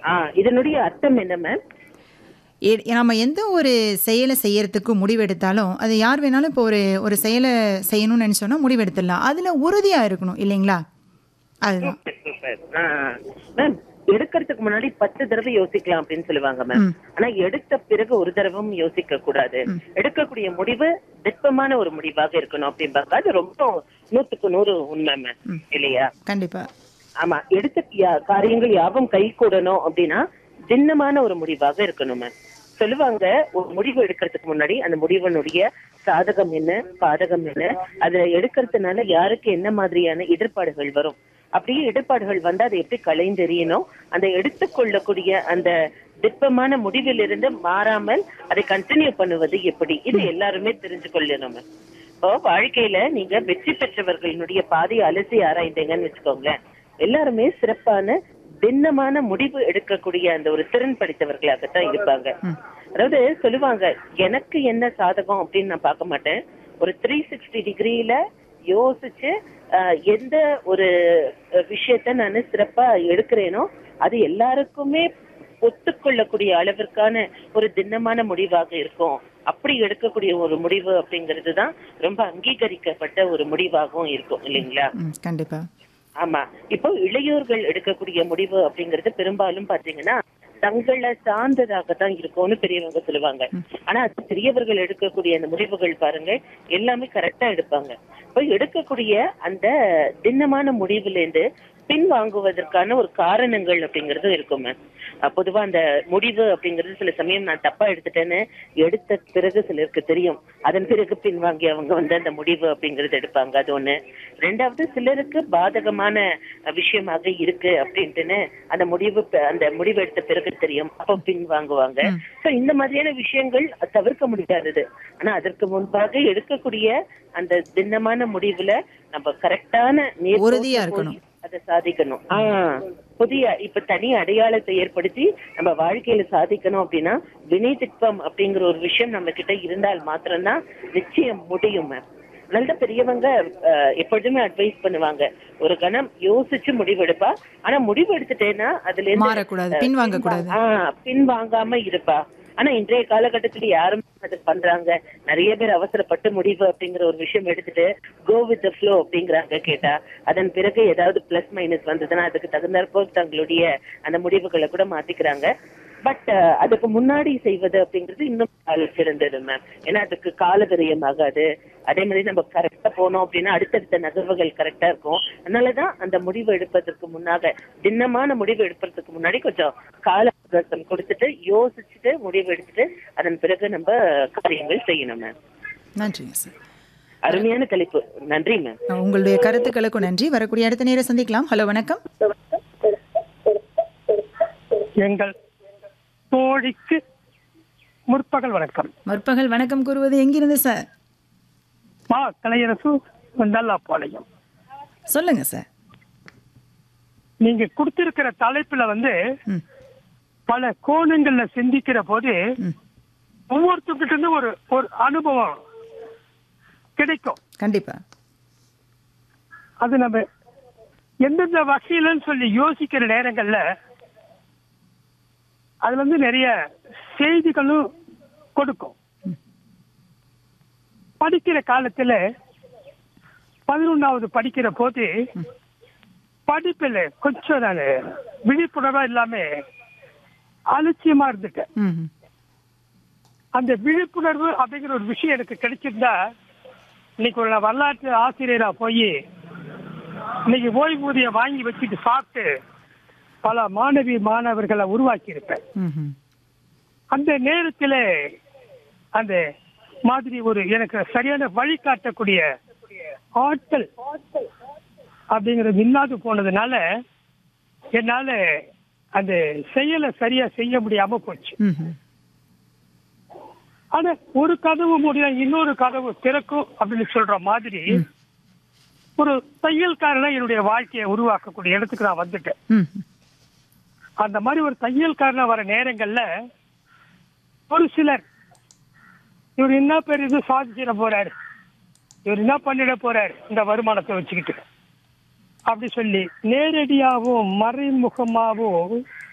ஆ இதனுடைய அர்த்தம் என்ன மேம் எ- நம்ம எந்த ஒரு செயலை செய்யறதுக்கு முடிவெடுத்தாலும் அது யார் வேணாலும் இப்போ ஒரு ஒரு செயலை செய்யணும்னு நினைச்சோன்னா முடிவெடுத்துடலாம் அதுல உறுதியா இருக்கணும் இல்லைங்களா அதுதான் மேம் எடுக்கிறதுக்கு முன்னாடி பத்து தடவை யோசிக்கலாம் அப்படின்னு சொல்லுவாங்க மேம் ம். ஆனா எடுத்த பிறகு ஒரு தடவும் யோசிக்க கூடாது எடுக்கக்கூடிய முடிவு திட்பமான ஒரு முடிவாக இருக்கணும் அப்படிம்பாங்க அது ரொம்ப நூத்துக்கு நூறு உண்மை மேம் இல்லையா கண்டிப்பா ஆமா எடுத்த யா- காரியங்கள் யாவும் கை கூடணும் அப்படின்னா திண்ணமான ஒரு முடிவாக இருக்கணும் மேம் சொல்லுவாங்க ஒரு முடிவு எடுக்கிறதுக்கு முன்னாடி அந்த முடிவனுடைய சாதகம் என்ன பாதகம் என்ன அதுல எடுக்கிறதுனால யாருக்கு என்ன மாதிரியான இடர்பாடுகள் வரும் அப்படியே இடர்பாடுகள் வந்தா அதை எப்படி களைந்தெறியணும் அந்த எடுத்துக்கொள்ளக்கூடிய அந்த திட்பமான முடிவிலிருந்து மாறாமல் அதை கண்டினியூ பண்ணுவது எப்படி இது எல்லாருமே தெரிஞ்சு கொள்ளணும் மேம் இப்போ வாழ்க்கையில நீங்க வெற்றி பெற்றவர்களினுடைய பாதையை அலசி ஆராய்ந்தீங்கன்னு வச்சுக்கோங்களேன் எல்லாருமே சிறப்பான திண்ணமான முடிவு எடுக்கக்கூடிய அந்த ஒரு திறன் படித்தவர்களாகத்தான் இருப்பாங்க அதாவது சொல்லுவாங்க எனக்கு என்ன சாதகம் அப்படின்னு நான் பார்க்க மாட்டேன் ஒரு த்ரீ சிக்ஸ்டி டிகிரியில யோசிச்சு ஆஹ், எந்த ஒரு அஹ், விஷயத்த நான் சிறப்பா எடுக்கிறேனோ அது எல்லாருக்குமே ஒத்துக்கொள்ளக்கூடிய அளவிற்கான ஒரு திண்ணமான முடிவாக இருக்கும் அப்படி எடுக்கக்கூடிய ஒரு முடிவு அப்படிங்கிறது தான் ரொம்ப அங்கீகரிக்கப்பட்ட ஒரு முடிவாகவும் இருக்கும் இல்லைங்களா ம், கண்டிப்பா ஆமா இப்போ இளையோர்கள் எடுக்கக்கூடிய முடிவு அப்படிங்கிறது பெரும்பாலும் பாத்தீங்கன்னா தங்களை சார்ந்ததாக தான் இருக்கும்னு பெரியவங்க சொல்லுவாங்க ஆனா அது பெரியவர்கள் எடுக்கக்கூடிய அந்த முடிவுகள் பாருங்க எல்லாமே கரெக்டா எடுப்பாங்க இப்போ எடுக்கக்கூடிய அந்த திண்ணமான முடிவுல இருந்து பின் வாங்குவதற்கான ஒரு காரணங்கள் அப்படிங்கிறது இருக்கும் மேம் அஹ் பொதுவா அந்த முடிவு அப்படிங்கிறது சில சமயம் நான் தப்பா எடுத்துட்டேன்னு எடுத்த பிறகு சிலருக்கு தெரியும் அதன் பிறகு பின்வாங்கி அவங்க வந்து அந்த முடிவு அப்படிங்கறது எடுப்பாங்க அது ஒண்ணு ரெண்டாவது சிலருக்கு பாதகமான அஹ், விஷயமாக இருக்கு அப்படின்ட்டுன்னு அந்த முடிவு ப- அந்த முடிவு எடுத்த பிறகு தெரியும் அப்ப பின் வாங்குவாங்க சோ இந்த மாதிரியான விஷயங்கள் தவிர்க்க முடியாதது ஆனா அதற்கு முன்பாக எடுக்கக்கூடிய அந்த திண்ணமான முடிவுல நம்ம கரெக்டான நேர் உறுதியா போய் இருக்கணும். அதை சாதிக்கணும் ஆஹ் புதிய இப்ப தனி அடையாளத்தை ஏற்படுத்தி நம்ம வாழ்க்கையில சாதிக்கணும் அப்படின்னா வினை திட்பம் அப்படிங்கிற ஒரு விஷயம் நம்ம கிட்ட இருந்தால் மாத்திரம்தான் நிச்சயம் முடியும் மேம் நல்ல பெரியவங்க அஹ், எப்பொழுதுமே அட்வைஸ் பண்ணுவாங்க ஒரு கணம் யோசிச்சு முடிவெடுப்பா ஆனா முடிவு எடுத்துட்டேன்னா அதுல இருந்து மாறக்கூடாது பின் வாங்கக்கூடாது ஆஹ் பின் வாங்காம இருப்பா ஆனா இன்றைய காலகட்டத்துல யாரும் அது பண்றாங்க நிறைய பேர் அவசரப்பட்டு முடிவு அப்படிங்கிற ஒரு விஷயம் எடுத்துட்டு கோ வித் ஃப்ளோ அப்படிங்கிறாங்க கேட்டா அதன் பிறகு ஏதாவது பிளஸ் மைனஸ் வந்ததுன்னா அதுக்கு தகுந்தாற்போல் தங்களுடைய அந்த முடிவுகளை கூட மாத்திக்கிறாங்க பட் அதுக்கு முன்னாடி செய்வது அப்படிங்கிறது இன்னும் சால சிறந்தது மேம் ஏன்னா அதுக்கு கால விரயம் ஆகாது அதே மாதிரி நம்ம கரெக்டா போனோம் அப்படின்னா அடுத்தடுத்த நகர்வுகள் கரெக்டா இருக்கும் அதனாலதான் அந்த முடிவு எடுப்பதற்கு முன்னாக திண்ணமான முடிவு எடுப்பதற்கு முன்னாடி கொஞ்சம் கால அவகாசம் கொடுத்துட்டு யோசிச்சுட்டு முடிவு எடுத்துட்டு அதன் பிறகு நம்ம காரியங்கள் செய்யணும் மேம் நன்றிங்க சார் அருமையான தலைப்பு நன்றி மேம் உங்களுடைய கருத்துக்களுக்கும் நன்றி வரக்கூடிய அடுத்த நேரம் சந்திக்கலாம் ஹலோ வணக்கம் எங்கள் தோழிக்கு முற்பகல் வணக்கம் முற்பகல் வணக்கம் கூறுவது எங்கிருந்து சார் மா கலையரசு நல்லாப்பாளையம் சொல்லுங்க சார் நீங்க கொடுத்திருக்கிற தலைப்புல வந்து ம். பல கோணங்கள்ல சிந்திக்கிற போது ம். ஒவ்வொருத்தர்கிட்ட இருந்து ஒரு ஒரு அனுபவம் கிடைக்கும் கண்டிப்பா அது நம்ம எந்தெந்த வகையிலன்னு சொல்லி யோசிக்கிற நேரங்கள்ல அது வந்து நிறைய செய்திகளும் கொடுக்கும் படிக்கிற காலத்துல பதினொன்னாவது படிக்கிற போது படிப்புல கொஞ்சம் நான் விழிப்புணர்வா இல்லாம அலட்சியமா இருந்துட்டேன் ம் ம். அந்த விழிப்புணர்வு அப்படிங்கிற ஒரு விஷயம் எனக்கு கிடைச்சிருந்தா இன்னைக்கு ஒரு நான் வரலாற்று ஆசிரியரா போய் இன்னைக்கு ஓய்வூதியம் வாங்கி வச்சுட்டு சாப்பிட்டு பல மாணவி மாணவர்களை உருவாக்கி இருப்பேன் ம் ம். அந்த நேரத்துல அந்த மாதிரி ஒரு எனக்கு சரியான வழிகாட்டக்கூடிய ஆட்கள் அப்படிங்கிறது இல்லாது போனதுனால என்னால அந்த செயலை சரியா செய்ய முடியாம போச்சு ம் ம். ஆனா ஒரு கதவு முடியும் இன்னொரு கதவு திறக்கும் அப்படின்னு சொல்ற மாதிரி ஒரு தையல்காரனா என்னுடைய வாழ்க்கையை உருவாக்கக்கூடிய இடத்துக்கு நான் வந்துட்டேன் ம் ம். அந்த மாதிரி ஒரு தையல்காரனா வர நேரங்கள்ல ஒரு சிலர் இவர் என்ன பேர் இது சாதிச்சிட போறாரு இவர் என்ன பண்ணிட போறாரு இந்த வருமானத்தை வச்சுக்கிட்டு அப்படி சொல்லி நேரடியாகவும் மறைமுகமாகவும்